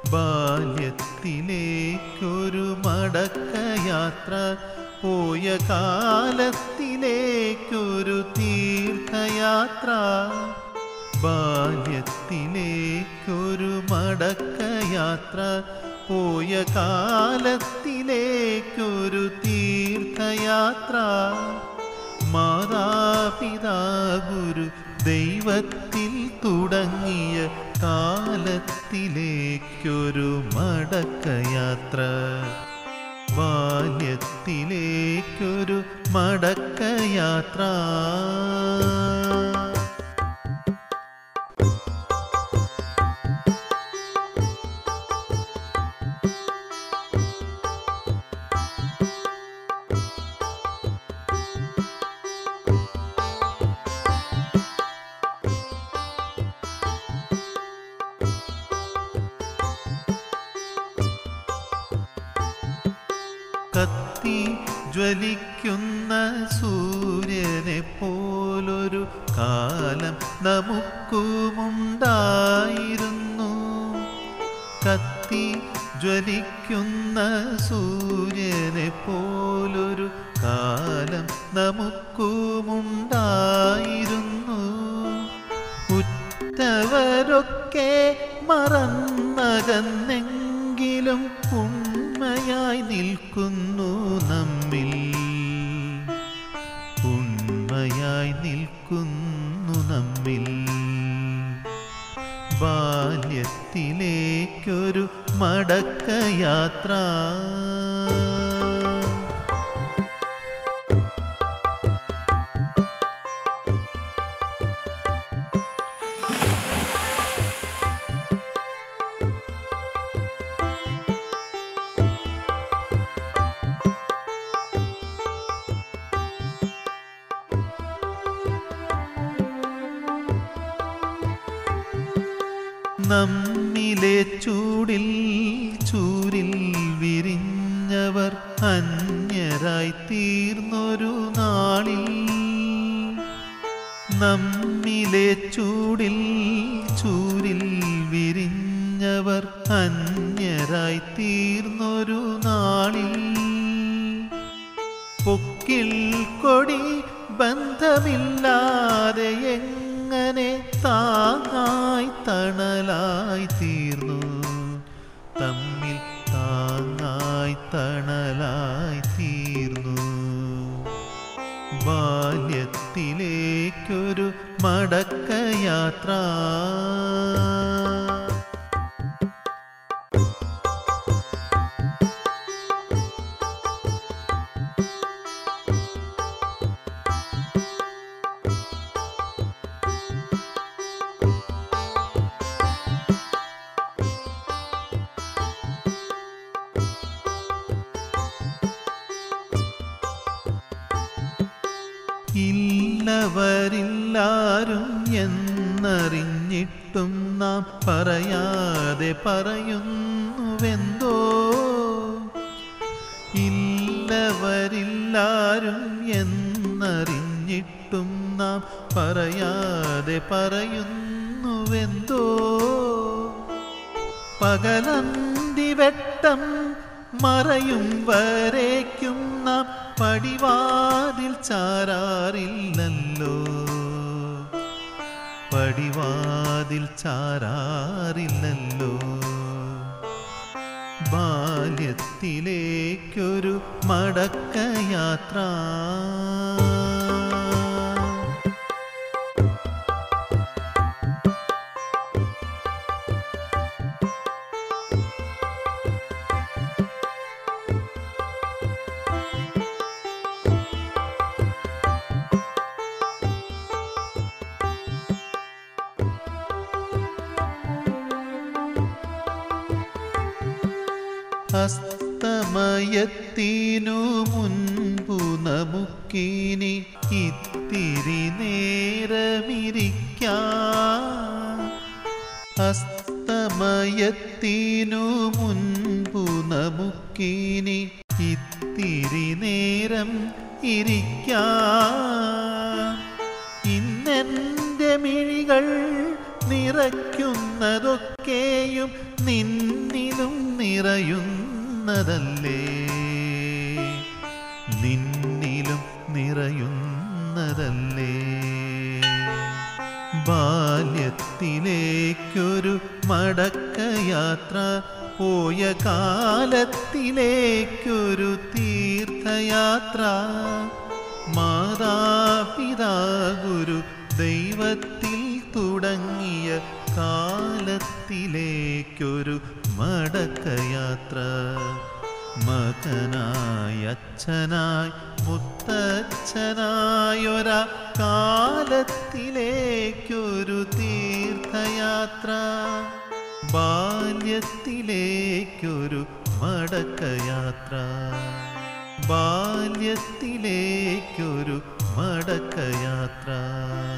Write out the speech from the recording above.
ബാല്യത്തിലേക്കൊരു മടക്കയാത്ര പോയ കാലത്തിലേക്കൊരു തീർത്ഥയാത്ര ബാല്യത്തിലേക്കൊരു മടക്കയാത്ര പോയ കാലത്തിലേക്കൊരു തീർത്ഥയാത്ര മാതാപിതാ ഗുരു ദൈവത്തിൽ തുടങ്ങിയ കാലത്തിലേക്കൊരു മടക്കയാത്ര ബാല്യത്തിലേക്കൊരു മടക്കയാത്ര കത്തി ജ്വലിക്കുന്ന സൂര്യനെ പോലൊരു കാലം നമുക്കുമുണ്ടായിരുന്നു കത്തി ജ്വലിക്കുന്ന സൂര്യനെ പോലൊരു കാലം നമുക്കുമുണ്ടായിരുന്നു ഉറ്റവരൊക്കെ മറന്നകന്നെങ്കിലും ഉണ്മയായി നിൽക്കുന്നു നമ്മിൽ ഉണ്മയായി നിൽക്കുന്നു നമ്മിൽ ബാല്യത്തിലേക്കൊരു മടക്കയാത്ര നമ്മിലെ ചൂടിൽ ചൂരിൽ വിരിഞ്ഞവർ അന്യരായി തീർന്നൊരു നാളിൽ നമ്മിലെ ചൂടിൽ ചൂരിൽ വിരിഞ്ഞവർ അന്യരായി തീർന്നൊരു നാളിൽ പൊക്കിൽ കൊടി ബന്ധമില്ലാതെ എങ്ങനെ താങ്ങായി തണലായി തീർന്നു തമ്മിൽ താങ്ങായി തണലായി തീർന്നു ബാല്യത്തിലേക്കൊരു മടക്കയാത്ര ഇല്ലവരില്ലാരും എന്നറിഞ്ഞിട്ടും നാം പറയാതെ പറയുന്നുവെന്തോ ഇല്ലവരില്ലാരും എന്നറിഞ്ഞിട്ടും നാം പറയാതെ പറയുന്നുവെന്തോ പകലന്തി വെട്ടം മറയും വരേക്കും നാം പടിവാതിൽ ചാരാറില്ലല്ലോ പടിവാതിൽ ചാരാറില്ലല്ലോ ബാല്യത്തിലേക്കൊരു മടക്കയാത്ര അസ്തമയത്തിനു മുൻപു നമുക്കിനി ഇത്തിരി നേരമിരിക്കാം അസ്തമയത്തിനു മുൻപു നമുക്കിനി ഇത്തിരി നേരം ഇരിക്കാം ഇന്നെൻ്റെ മിഴികൾ നിറ നിറയ്ക്കുന്നതൊക്കെയും നിന്നിലും നിറയുന്നതല്ലേ നിന്നിലും നിറയുന്നതല്ലേ ബാല്യത്തിലേക്കൊരു മടക്കയാത്ര പോയ കാലത്തിലേക്കൊരു തീർത്ഥയാത്ര മാതാപിതാ ഗുരു ദൈവത്തിൽ തുടങ്ങിയ കാലത്തിലേക്കൊരു മടക്കയാത്ര മകനായി അച്ഛനായി മുത്തച്ഛനായൊരാ കാലത്തിലേക്കൊരു തീർത്ഥയാത്ര ബാല്യത്തിലേക്കൊരു മടക്കയാത്ര ബാല്യത്തിലേക്കൊരു മടക്കയാത്ര